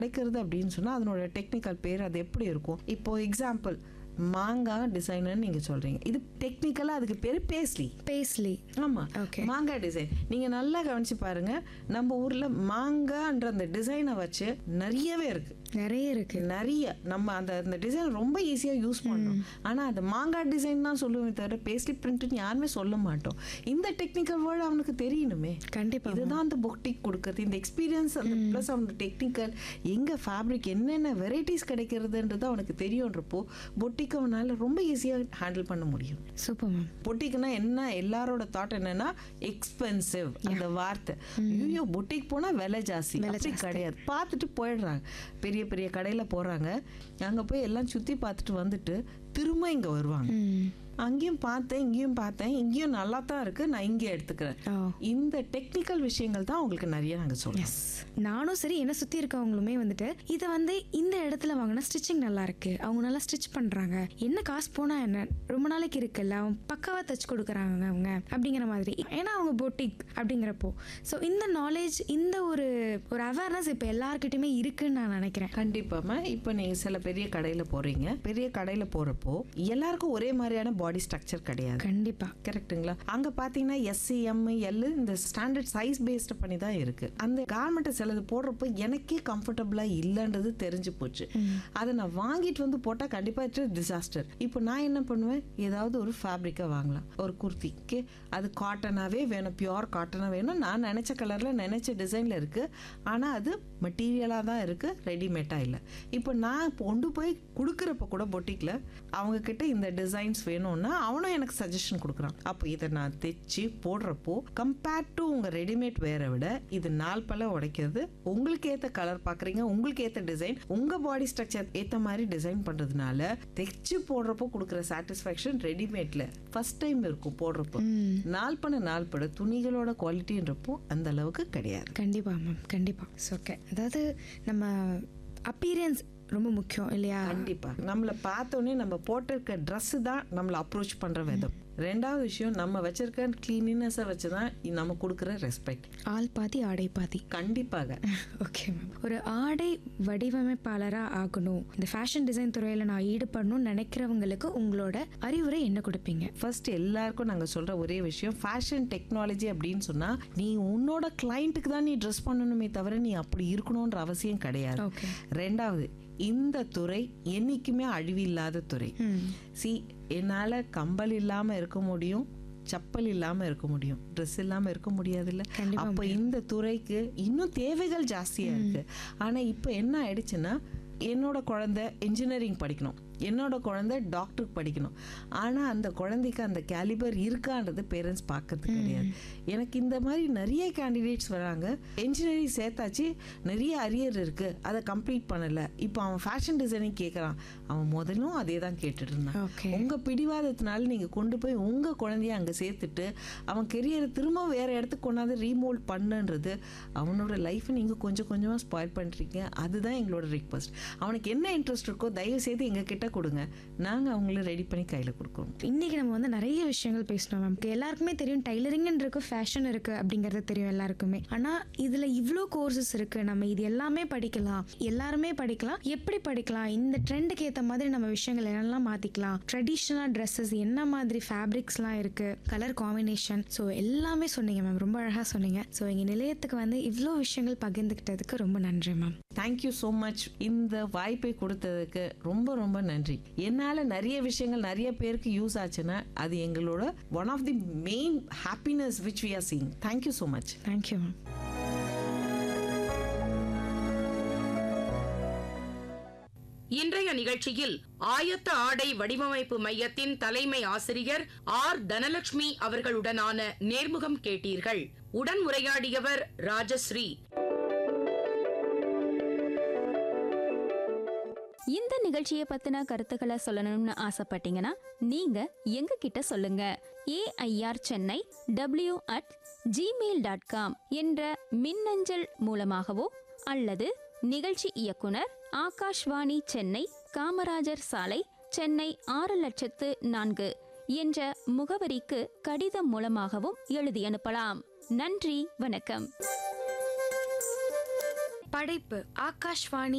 கிடைக்கிறது அப்படின்னு சொன்னா அதனோட டெக்னிக்கல் பேர் அது எப்படி இருக்கும் இப்போ எக்ஸாம்பிள் மாங்காய் டிசைனர்னு நீங்க சொல்றீங்க இது டெக்னிக்கலா அதுக்கு பேரு பேஸ்லி பேஸ்லி ஆமா Okay. மாங்காய் டிசைன் நீங்க நல்லா கவனிச்சு பாருங்க நம்ம ஊர்ல மாங்காய்ன்ற அந்த டிசைனை வச்சு நிறையவே இருக்கு நிறைய இருக்கு நிறைய நம்ம அந்த அந்த டிசைன் ரொம்ப ஈஸியா யூஸ் பண்ணோம் ஆனா அந்த மாங்காய் டிசைன் தான் சொல்லுவேன் தவிர பேஸ்லி பிரிண்ட்னு யாருமே சொல்ல மாட்டோம் இந்த டெக்னிக்கல் வேர்டு அவனுக்கு தெரியணுமே கண்டிப்பா இதுதான் அந்த பொட்டிக் கொடுக்கறது இந்த எக்ஸ்பீரியன்ஸ் அந்த ப்ளஸ் அவனோட டெக்னிக்கல் எங்க ஃபேப்ரிக் என்னென்ன வெரைட்டிஸ் கிடைக்கிறதுன்றது அவனுக்கு தெரியுன்றப்போ பொட்டிக் அவனால ரொம்ப ஈஸியா ஹேண்டில் பண்ண முடியும் சூப்பர் மேம் பொட்டிக்னா என்ன எல்லாரோட தாட் என்னன்னா எக்ஸ்பென்சிவ் அந்த வார்த்தை ஐயோ பொட்டிக் போனா விலை ஜாஸ்தி அப்படி கிடையாது பார்த்துட்டு போயிடுறாங்க பெரிய பெரிய கடையில போறாங்க அங்க போய் எல்லாம் சுத்தி பார்த்துட்டு வந்துட்டு திரும்ப இங்க வருவாங்க ம் அங்கேயும் பார்த்தேன் இங்கேயும் பார்த்தேன் இங்கேயும் நல்லா தான் இருக்கு நான் இங்கே எடுத்துக்கிறேன் ஓ இந்த டெக்னிக்கல் விஷயங்கள் தான் உங்களுக்கு நிறைய நாங்க சொல்றோம் எஸ் நானும் சரி என்னை சுற்றி இருக்கவங்களுமே வந்துட்டு இதை வந்து இந்த இடத்துல வாங்கினா ஸ்டிச்சிங் நல்லா இருக்கு அவங்க நல்லா ஸ்டிச் பண்ணுறாங்க என்ன காசு போனால் என்ன ரொம்ப நாளைக்கு இருக்குல்ல அவங்க பக்காவாக தச்சு கொடுக்குறாங்க அவங்க அப்படிங்கிற மாதிரி ஏன்னா அவங்க பொட்டிக் அப்படிங்கிறப்போ ஸோ இந்த நாலேஜ் இந்த ஒரு ஒரு அவேர்னஸ் இப்போ எல்லாருக்கிட்டையுமே இருக்குன்னு நான் நினைக்கிறேன் கண்டிப்பாம இப்போ நீங்க சில பெரிய கடையில போறீங்க பெரிய கடையில போறப்போ எல்லாருக்கும் ஒரே மாதிரியான பாடி ஸ்ட்ரக்சர் கிடையாது கண்டிப்பாக கரெக்ட்டுங்களா அங்க பாத்தீங்கன்னா எஸ்சி எம் எல் இந்த ஸ்டாண்டர்ட் சைஸ் பேஸ்ட் பண்ணி தான் இருக்கு அந்த கார்மெண்ட்டை சிலது போடுறப்போ எனக்கே கம்ஃபர்டபுளா இல்லைன்றது தெரிஞ்சு போச்சு அதை நான் வாங்கிட்டு வந்து போட்டா கண்டிப்பா இட்ஸ் டிசாஸ்டர் இப்போ நான் என்ன பண்ணுவேன் ஏதாவது ஒரு ஃபேப்ரிக்கை வாங்கலாம் ஒரு குர்த்தி ஓகே அது காட்டனாவே வேணும் பியோர் காட்டனா வேணும் நான் நினைச்ச கலர்ல நினைச்ச டிசைன்ல இருக்கு ஆனா அது மெட்டீரியலாக தான் இருக்கு ரெடிமேட்டா இல்லை இப்போ நான் கொண்டு போய் கொடுக்குறப்ப கூட பொட்டிக்ல அவங்க கிட்ட இந்த டிசைன்ஸ் வேணும்னா அவனும் எனக்கு சஜஷன் கொடுக்குறான் அப்போ இதை நான் தைச்சு போடுறப்போ கம்பேர்ட் டு உங்க ரெடிமேட் வேற விட இது நாள் பல உடைக்கிறது உங்களுக்கு ஏத்த கலர் பாக்குறீங்க உங்களுக்கு ஏத்த டிசைன் உங்க பாடி ஸ்ட்ரக்சர் ஏத்த மாதிரி டிசைன் பண்றதுனால தைச்சு போடுறப்போ கொடுக்குற சாட்டிஸ்ஃபேக்ஷன் ரெடிமேட்ல ஃபர்ஸ்ட் டைம் இருக்கும் போடுறப்போ நாள் பண்ண நாள் பட துணிகளோட குவாலிட்டின்றப்போ அந்த அளவுக்கு கிடையாது கண்டிப்பாக மேம் கண்டிப்பாக ஓகே அதாவது நம்ம அப்பீரியன்ஸ் ரொம்ப முக்கியம் இல்லையா கண்டிப்பா நம்மள பார்த்தோன்னே நம்ம போட்டிருக்க Dress தான் நம்மள அப்ரோச் பண்ற விதம் ரெண்டாவது விஷயம் நம்ம வச்சிருக்க கிளீனினஸை வச்சு தான் நம்ம கொடுக்குற ரெஸ்பெக்ட் ஆள் பாதி ஆடை பாதி கண்டிப்பாக ஓகே மேம் ஒரு ஆடை வடிவமைப்பாளராக ஆகணும் இந்த ஃபேஷன் டிசைன் துறையில் நான் ஈடுபடணும்னு நினைக்கிறவங்களுக்கு உங்களோட அறிவுரை என்ன கொடுப்பீங்க ஃபர்ஸ்ட் எல்லாருக்கும் நாங்க சொல்ற ஒரே விஷயம் ஃபேஷன் டெக்னாலஜி அப்படின்னு சொன்னா நீ உன்னோட கிளைண்ட்டுக்கு தான் நீ ட்ரெஸ் பண்ணணுமே தவிர நீ அப்படி இருக்கணும்ன்ற அவசியம் கிடையாது ஓகே ரெண்டாவது இந்த துறை என்னைக்குமே அழிவில்லாத துறை ம் சி என்னால கம்பல் இல்லாம இருக்க முடியும் செப்பல் இல்லாம இருக்க முடியும் ட்ரெஸ் இல்லாம இருக்க முடியாதுல்ல கண்டிப்பா அப்போ இந்த துறைக்கு இன்னும் தேவைகள் ஜாஸ்தியா இருக்கு ஆனா இப்போ என்ன ஆயிடுச்சுன்னா என்னோட குழந்தை இன்ஜினியரிங் படிக்கணும் என்னோட குழந்தை டாக்டருக்கு படிக்கணும் ஆனா அந்த குழந்தைக்கு அந்த கேலிபர் இருக்கான்றது பேரண்ட்ஸ் பார்க்கறது கிடையாது எனக்கு இந்த மாதிரி நிறைய கேண்டிடேட்ஸ் வராங்க இன்ஜினியரிங் சேர்த்தாச்சு நிறைய அரியர் இருக்கு அதை கம்ப்ளீட் பண்ணல இப்போ அவன் ஃபேஷன் டிசைனிங் கேட்குறான் அவன் முதலும் அதே தான் கேட்டுட்டு இருந்தான் ஓகே உங்க பிடிவாதத்தினால நீங்க கொண்டு போய் உங்க குழந்தைய அங்க சேர்த்துட்டு அவன் கெரியரை திரும்ப வேற இடத்துக்கு கொண்டாந்து ரீமோல்ட் பண்ணுன்றது அவனோட லைஃப்பை நீங்க கொஞ்சம் கொஞ்சமா ஸ்பாயில் பண்றீங்க அதுதான் எங்களோட ரிக்வஸ்ட் அவனுக்கு என்ன இன்ட்ரெஸ்ட் இருக்கோ தயவு செய்து எங்க கிட்ட கொடுங்க நாங்க அவங்கள ரெடி பண்ணி கையில கொடுக்குறோம் இன்னைக்கு நம்ம வந்து நிறைய விஷயங்கள் பேசணும் மேம் எல்லாருக்குமே தெரியும் டைலரிங் இருக்கு ஃபேஷன் இருக்கு அப்படிங்கறது தெரியும் எல்லாருக்குமே ஆனா இதுல இவ்ளோ கோர்சஸ் இருக்கு நம்ம இது எல்லாமே படிக்கலாம் எல்லாருமே படிக்கலாம் எப்படி படிக்கலாம் இந்த ட்ரெண்டுக்கு ஏத்த மாதிரி நம்ம விஷயங்கள் என்னெல்லாம் மாத்திக்கலாம் ட்ரெடிஷ்னலா ட்ரெஸ்ஸஸ் என்ன மாதிரி ஃபேப்ரிக்ஸ்லாம் இருக்கு கலர் காம்பினேஷன் ஸோ எல்லாமே சொன்னீங்க மேம் ரொம்ப அழகா சொன்னீங்க ஸோ எங்க நிலையத்துக்கு வந்து இவ்ளோ விஷயங்கள் பகிர்ந்துக்கிட்டதுக்கு ரொம்ப நன்றி மேம் தேங்க்யூ ஸோ மச் இந்த வாய்ப்பை கொடுத்ததுக்கு ரொம்ப ரொம்ப நன்றி என்னால் நிறைய விஷயங்கள் நிறைய பேருக்கு யூஸ் ஆச்சுன்னா அது எங்களோட one of the main happiness which we are seeing thank you so much thank you ma'am இன்றைய நிகழ்ச்சியில் ஆயத்த ஆடை வடிவமைப்பு மையத்தின் தலைமை ஆசிரியர் ஆர் தனலட்சுமி அவர்களுடனான நேர்முகம் கேட்டீர்கள் உடன் உரையாடியவர் ராஜஸ்ரீ இந்த நிகழ்ச்சியை பத்தின கருத்துக்களை சொல்லணும்னு ஆசைப்பட்டீங்கன்னா நீங்க எங்க கிட்ட சொல்லுங்க AIR Chennai W at Gmail dot com என்ற மின்னஞ்சல் மூலமாகவோ அல்லது நிகழ்ச்சி இயக்குனர் ஆகாஷ்வாணி சென்னை காமராஜர் சாலை சென்னை ஆறு லட்சத்து நான்கு என்ற முகவரிக்கு கடிதம் மூலமாகவும் எழுதி அனுப்பலாம் நன்றி வணக்கம் படைப்பு ஆகாஷ்வாணி